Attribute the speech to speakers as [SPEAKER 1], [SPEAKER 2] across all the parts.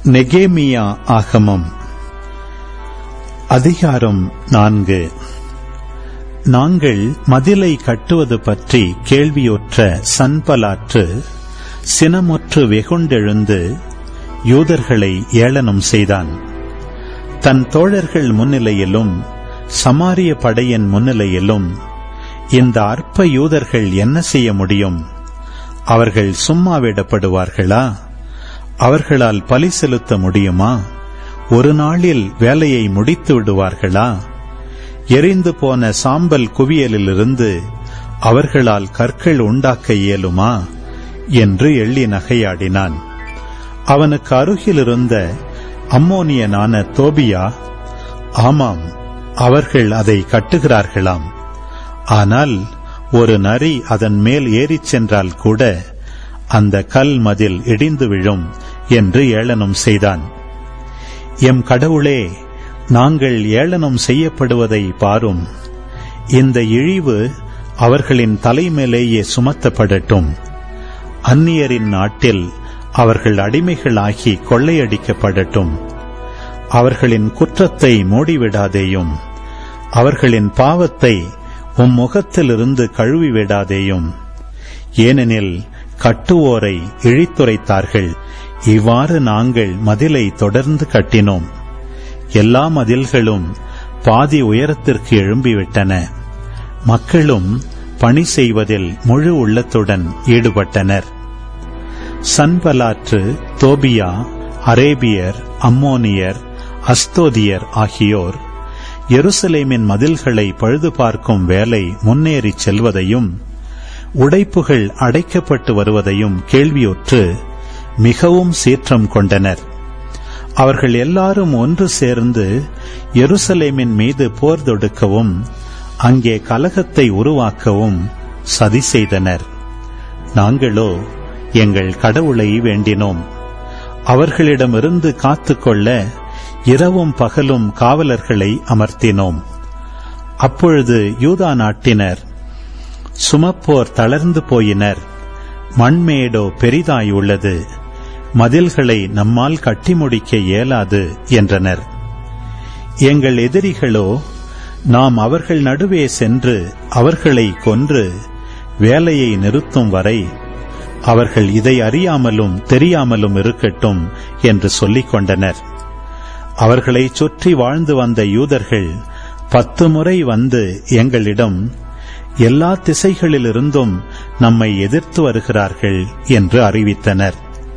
[SPEAKER 1] நெகேமியா ஆகமம் அதிகாரம் நான்கு நாங்கள் மதிலை கட்டுவது பற்றி கேள்வியுற்ற சன்பலாற்று சினமுற்று வெகுண்டெழுந்து யூதர்களை ஏளனம் செய்தான் தன் தோழர்கள் முன்னிலையிலும் சமாரிய படையின் முன்னிலையிலும் இந்த அற்ப யூதர்கள் என்ன செய்ய முடியும் அவர்கள் சும்மா விடப்படுவார்களா அவர்களால் பலி செலுத்த முடியுமா ஒரு நாளில் வேலையை முடித்து விடுவார்களா எரிந்து போன சாம்பல் குவியலிலிருந்து அவர்களால் கற்கள் உண்டாக்க இயலுமா என்று எள்ளி நகையாடினான் அவனுக்கு அருகிலிருந்த அம்மோனியனான தோபியா ஆமாம் அவர்கள் அதை கட்டுகிறார்களாம் ஆனால் ஒரு நரி அதன் மேல் ஏறிச் சென்றால் கூட அந்த கல் மதில் இடிந்து விழும் என்று ஏளனம் செய்தான் எம் கடவுளே நாங்கள் ஏளனம் செய்யப்படுவதை பாரும் இந்த இழிவு அவர்களின் தலைமேலேயே சுமத்தப்படட்டும் அந்நியரின் நாட்டில் அவர்கள் அடிமைகளாகி கொள்ளையடிக்கப்படட்டும் அவர்களின் குற்றத்தை மூடிவிடாதேயும் அவர்களின் பாவத்தை உம் முகத்திலிருந்து கழுவிவிடாதேயும் ஏனெனில் கட்டுவோரை இழித்துரைத்தார்கள் இவ்வாறு நாங்கள் மதிலை தொடர்ந்து கட்டினோம் எல்லா மதில்களும் பாதி உயரத்திற்கு எழும்பிவிட்டன மக்களும் பணி செய்வதில் முழு உள்ளத்துடன் ஈடுபட்டனர் சன்பலாற்று தோபியா அரேபியர் அம்மோனியர் அஸ்தோதியர் ஆகியோர் எருசலேமின் மதில்களை பழுது பார்க்கும் வேலை முன்னேறிச் செல்வதையும் உடைப்புகள் அடைக்கப்பட்டு வருவதையும் கேள்வியுற்று மிகவும் சீற்றம் கொண்டனர் அவர்கள் எல்லாரும் ஒன்று சேர்ந்து எருசலேமின் மீது போர் தொடுக்கவும் அங்கே கலகத்தை உருவாக்கவும் சதி செய்தனர் நாங்களோ எங்கள் கடவுளை வேண்டினோம் அவர்களிடமிருந்து காத்துக்கொள்ள இரவும் பகலும் காவலர்களை அமர்த்தினோம் அப்பொழுது யூதா நாட்டினர் சுமப்போர் தளர்ந்து போயினர் மண்மேடோ பெரிதாயுள்ளது மதில்களை நம்மால் கட்டி முடிக்க இயலாது என்றனர் எங்கள் எதிரிகளோ நாம் அவர்கள் நடுவே சென்று அவர்களை கொன்று வேலையை நிறுத்தும் வரை அவர்கள் இதை அறியாமலும் தெரியாமலும் இருக்கட்டும் என்று சொல்லிக் கொண்டனர் அவர்களை சுற்றி வாழ்ந்து வந்த யூதர்கள் பத்து முறை வந்து எங்களிடம் எல்லா திசைகளிலிருந்தும் நம்மை எதிர்த்து வருகிறார்கள் என்று அறிவித்தனர்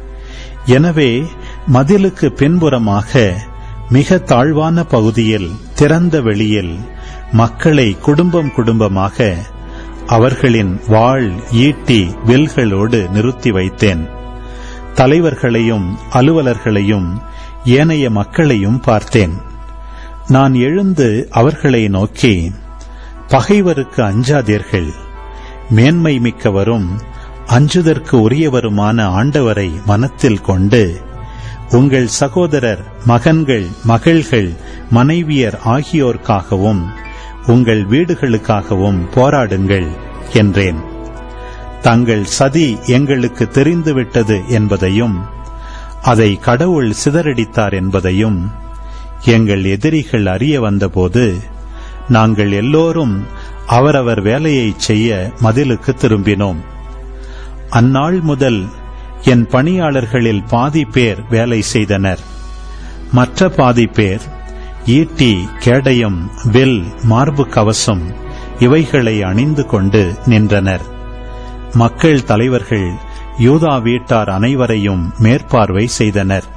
[SPEAKER 1] எனவே மதிலுக்கு பின்புறமாக மிக தாழ்வான பகுதியில் திறந்த வெளியில் மக்களை குடும்பம் குடும்பமாக அவர்களின் வாழ் ஈட்டி வில்களோடு நிறுத்தி வைத்தேன் தலைவர்களையும் அலுவலர்களையும் ஏனைய மக்களையும் பார்த்தேன் நான் எழுந்து அவர்களை நோக்கி பகைவருக்கு அஞ்சாதீர்கள் மேன்மை மிக்கவரும் அஞ்சுதற்கு உரியவருமான ஆண்டவரை மனத்தில் கொண்டு உங்கள் சகோதரர் மகன்கள் மகள்கள் மனைவியர் ஆகியோர்க்காகவும் உங்கள் வீடுகளுக்காகவும் போராடுங்கள் என்றேன் தங்கள் சதி எங்களுக்கு தெரிந்துவிட்டது என்பதையும் அதை கடவுள் சிதறடித்தார் என்பதையும் எங்கள் எதிரிகள் அறிய வந்தபோது நாங்கள் எல்லோரும் அவரவர் வேலையை செய்ய மதிலுக்கு திரும்பினோம் அந்நாள் முதல் என் பணியாளர்களில் பாதி பேர் வேலை செய்தனர் மற்ற பாதி பேர் ஈட்டி கேடயம் வில் மார்பு கவசம் இவைகளை அணிந்து கொண்டு நின்றனர் மக்கள் தலைவர்கள் யூதா வீட்டார் அனைவரையும் மேற்பார்வை செய்தனர்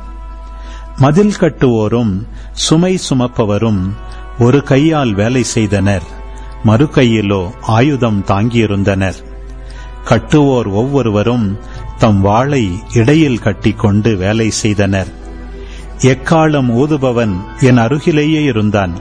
[SPEAKER 1] மதில் கட்டுவோரும் சுமை சுமப்பவரும் ஒரு கையால் வேலை செய்தனர் மறு கையிலோ ஆயுதம் தாங்கியிருந்தனர் கட்டுவோர் ஒவ்வொருவரும் தம் வாளை இடையில் கட்டிக்கொண்டு வேலை செய்தனர் எக்காலம் ஊதுபவன் என் அருகிலேயே இருந்தான்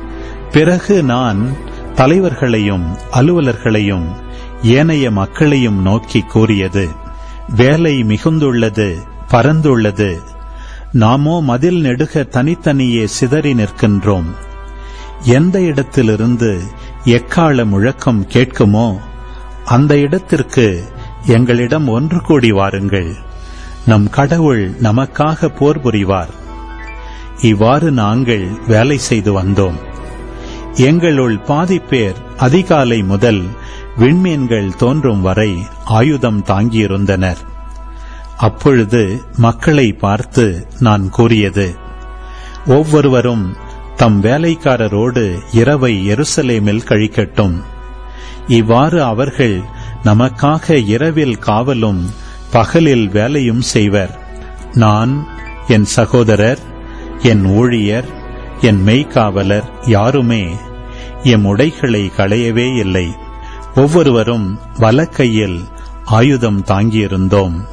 [SPEAKER 1] பிறகு நான் தலைவர்களையும் அலுவலர்களையும் ஏனைய மக்களையும் நோக்கி கூறியது வேலை மிகுந்துள்ளது பரந்துள்ளது நாமோ மதில் நெடுக தனித்தனியே சிதறி நிற்கின்றோம் எந்த இடத்திலிருந்து எக்கால முழக்கம் கேட்குமோ அந்த இடத்திற்கு எங்களிடம் ஒன்று கூடி வாருங்கள் நம் கடவுள் நமக்காக போர் புரிவார் இவ்வாறு நாங்கள் வேலை செய்து வந்தோம் எங்களுள் பாதி பேர் அதிகாலை முதல் விண்மீன்கள் தோன்றும் வரை ஆயுதம் தாங்கியிருந்தனர் அப்பொழுது மக்களை பார்த்து நான் கூறியது ஒவ்வொருவரும் தம் வேலைக்காரரோடு இரவை எருசலேமில் கழிக்கட்டும் இவ்வாறு அவர்கள் நமக்காக இரவில் காவலும் பகலில் வேலையும் செய்வர் நான் என் சகோதரர் என் ஊழியர் என் மெய்க்காவலர் யாருமே எம் உடைகளை களையவே இல்லை ஒவ்வொருவரும் வலக்கையில் ஆயுதம் தாங்கியிருந்தோம்